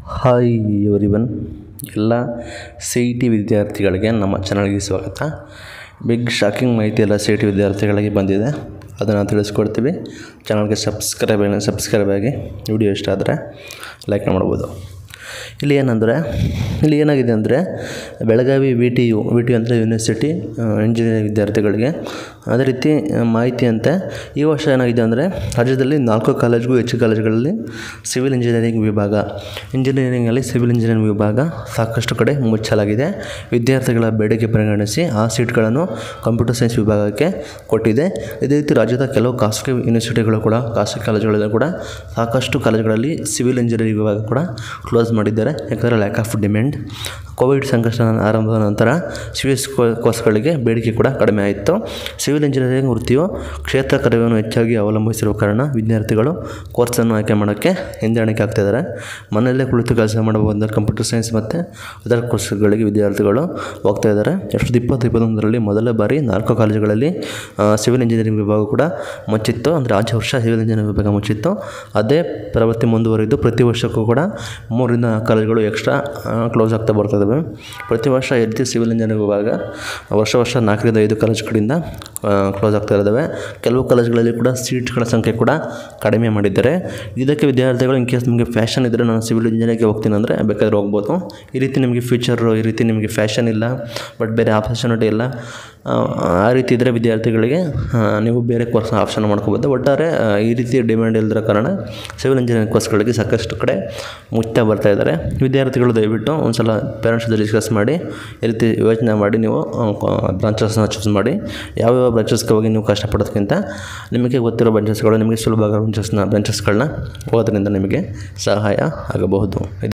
hi everyone ಎಲ್ಲ C E T ವಿದ್ಯಾರ್ಥಿಗಳಿಗೆ ನಮ್ಮ ಚಾನಲ್ಗೆ ಸ್ವಾಗತ ಬಿಗ್ ಶಾಕಿಂಗ್ ಮಾಹಿತಿ ಎಲ್ಲ ಸಿ ಇ ಟಿ ವಿದ್ಯಾರ್ಥಿಗಳಿಗೆ ಬಂದಿದೆ ಅದನ್ನು ತಿಳಿಸ್ಕೊಡ್ತೀವಿ ಚಾನಲ್ಗೆ ಸಬ್ಸ್ಕ್ರೈಬ್ ಸಬ್ಸ್ಕ್ರೈಬ್ ಆಗಿ ವಿಡಿಯೋ ಇಷ್ಟ ಆದರೆ ಲೈಕ್ ಮಾಡ್ಬೋದು ಇಲ್ಲಿ ಏನಂದರೆ ಇಲ್ಲಿ ಏನಾಗಿದೆ ಅಂದರೆ Belagavi V T U V T U ಅಂದರೆ ಯೂನಿವರ್ಸಿಟಿ ಇಂಜಿನಿಯರಿಂಗ್ ವಿದ್ಯಾರ್ಥಿಗಳಿಗೆ ಅದೇ ರೀತಿ ಆ, ಮಾಹಿತಿ ಅಂತೆ ಈ ವರ್ಷ ಏನಾಗಿದೆ ಅಂದರೆ ರಾಜ್ಯದಲ್ಲಿ ನಾಲ್ಕು ಕಾಲೇಜ್ಗೂ ಹೆಚ್ಚು ಕಾಲೇಜುಗಳಲ್ಲಿ ಸಿವಿಲ್ ಇಂಜಿನಿಯರಿಂಗ್ ವಿಭಾಗ ಇಂಜಿನಿಯರಿಂಗಲ್ಲಿ ಸಿವಿಲ್ ಇಂಜಿನಿಯರಿಂಗ್ ವಿಭಾಗ ಸಾಕಷ್ಟು ಕಡೆ ಮುಚ್ಚಲಾಗಿದೆ ವಿದ್ಯಾರ್ಥಿಗಳ ಬೇಡಿಕೆ ಪರಿಗಣಿಸಿ ಆ ಸೀಟ್ಗಳನ್ನು ಕಂಪ್ಯೂಟರ್ ಸೈನ್ಸ್ ವಿಭಾಗಕ್ಕೆ ಕೊಟ್ಟಿದೆ ಇದೇ ರೀತಿ ರಾಜ್ಯದ ಕೆಲವು ಖಾಸಗಿ ಯೂನಿವರ್ಸಿಟಿಗಳು ಕೂಡ ಖಾಸಗಿ ಕಾಲೇಜುಗಳಲ್ಲಿ ಕೂಡ ಸಾಕಷ್ಟು ಕಾಲೇಜುಗಳಲ್ಲಿ ಸಿವಿಲ್ ಇಂಜಿನಿಯರಿಂಗ್ ವಿಭಾಗ ಕೂಡ ಕ್ಲೋಸ್ ಮಾಡಿದ್ದಾರೆ ಯಾಕಂದರೆ ಲ್ಯಾಕ್ ಆಫ್ ಡಿಮ್ಯಾಂಡ್ ಕೋವಿಡ್ ಸಂಕಷ್ಟ ಆರಂಭದ ನಂತರ ಸಿವಿಲ್ ಕೋರ್ಸ್ಗಳಿಗೆ ಬೇಡಿಕೆ ಕೂಡ ಕಡಿಮೆ ಆಯಿತು ಸಿವಿಲ್ ಇಂಜಿನಿಯರಿಂಗ್ ವೃತ್ತಿಯು ಕ್ಷೇತ್ರ ಕಾರ್ಯವನ್ನು ಹೆಚ್ಚಾಗಿ ಅವಲಂಬಿಸಿರುವ ಕಾರಣ ವಿದ್ಯಾರ್ಥಿಗಳು ಕೋರ್ಸನ್ನು ಆಯ್ಕೆ ಮಾಡೋಕ್ಕೆ ಹಿಂಜರಿಕೆ ಆಗ್ತಿದ್ದಾರೆ ಮನೆಯಲ್ಲೇ ಕುಳಿತು ಕೆಲಸ ಮಾಡಬಹುದಾದ ಕಂಪ್ಯೂಟರ್ ಸೈನ್ಸ್ ಮತ್ತು ಅದರ್ ಕೋರ್ಸ್ಗಳಿಗೆ ವಿದ್ಯಾರ್ಥಿಗಳು ಹೋಗ್ತಾ ಇದ್ದಾರೆ ಎರಡು ಸಾವಿರದ ಇಪ್ಪತ್ತು ಇಪ್ಪತ್ತೊಂದರಲ್ಲಿ ಮೊದಲ ಬಾರಿ ನಾಲ್ಕು ಕಾಲೇಜುಗಳಲ್ಲಿ ಆ, ಸಿವಿಲ್ ಇಂಜಿನಿಯರಿಂಗ್ ವಿಭಾಗ ಕೂಡ ಮುಚ್ಚಿತ್ತು ಅಂದರೆ ಆಚೆ ವರ್ಷ ಸಿವಿಲ್ ಇಂಜಿನಿಯರಿಂಗ್ ವಿಭಾಗ ಮುಚ್ಚಿತ್ತು ಅದೇ ಪ್ರವೃತ್ತಿ ಮುಂದುವರಿದು ಪ್ರತಿ ವರ್ಷಕ್ಕೂ ಕೂಡ ಮೂರರಿಂದ ನಾಲ್ಕು ಕಾಲೇಜುಗಳು ಎಕ್ಸ್ಟ್ರಾ ಕ್ಲೋಸ್ ಆಗ್ತಾ ಬರ್ತಿದ್ದಾವೆ ಪ್ರತಿ ವರ್ಷ ಈ ರೀತಿ ಸಿವಿಲ್ ಇಂಜಿನಿಯರಿಂಗ್ ವಿಭಾಗ ವರ್ಷ ವರ್ಷ ನಾಲ್ಕರಿಂದ ಐದು ಕಾಲೇಜುಗಳಿಂದ ಕ್ಲೋಸ್ ಆಗ್ತಾ ಇದ್ದಾವೆ ಕೆಲವು ಕಾಲೇಜುಗಳಲ್ಲಿ ಕೂಡ ಸೀಟ್ಗಳ ಸಂಖ್ಯೆ ಕೂಡ ಕಡಿಮೆ ಮಾಡಿದ್ದಾರೆ ಇದಕ್ಕೆ ವಿದ್ಯಾರ್ಥಿಗಳು ಇನ್ ಕೇಸ್ ನಿಮಗೆ ಫ್ಯಾಷನ್ ಇದ್ದರೆ ನಾನು ಸಿವಿಲ್ ಇಂಜಿನಿಯರಿಂಗ್ಗೆ ಹೋಗ್ತೀನಿ ಅಂದರೆ ಬೇಕಾದ್ರೆ ಹೋಗ್ಬೋದು ಈ ರೀತಿ ನಿಮಗೆ ಫ್ಯೂಚರು ಈ ರೀತಿ ನಿಮಗೆ ಫ್ಯಾಷನ್ ಇಲ್ಲ ಬಟ್ ಬೇರೆ ಆಪರ್ಚುನಿಟಿ ಇಲ್ಲ ಆ, ಆ ರೀತಿ ಇದ್ದರೆ ವಿದ್ಯಾರ್ಥಿಗಳಿಗೆ ಆ, ನೀವು ಬೇರೆ ಕೋರ್ಸ್ ಆಪ್ಷನ್ ಮಾಡ್ಕೋಬೋದು ಒಟ್ಟಾರೆ ಆ, ಈ ರೀತಿ ಡಿಮ್ಯಾಂಡ್ ಇಲ್ಲದಿರೋ ಕಾರಣ ಸಿವಿಲ್ ಇಂಜಿನಿಯರಿಂಗ್ ಕೋರ್ಸ್ಗಳಿಗೆ ಸಾಕಷ್ಟು ಕಡೆ ಮುಚ್ತಾ ಬರ್ತಾ ಇದ್ದಾರೆ ವಿದ್ಯಾರ್ಥಿಗಳು ದಯವಿಟ್ಟು ಒಂದು ಸಲ ಪೇರೆಂಟ್ಸ್ ಜೊತೆ ಡಿಸ್ಕಸ್ ಮಾಡಿ ಈ ರೀತಿ ಯೋಚನೆ ಮಾಡಿ ನೀವು ಬ್ರಾಂಚಸ್ನ ಚೂಸ್ ಮಾಡಿ ಯಾವ್ಯಾವ ಬ್ರಾಂಚಸ್ಗೆ ಹೋಗಿ ನೀವು ಕಷ್ಟಪಡೋದಕ್ಕಿಂತ ನಿಮಗೆ ಗೊತ್ತಿರೋ ಬ್ರಾಂಚಸ್ಗಳು ನಿಮಗೆ ಸುಲಭ ಆಗೋ ಬ್ರಾಂಚಸ್ನ ಬ್ರಾಂಚಸ್ಗಳನ್ನ ಓದೋದ್ರಿಂದ ನಿಮಗೆ ಸಹಾಯ ಆಗಬಹುದು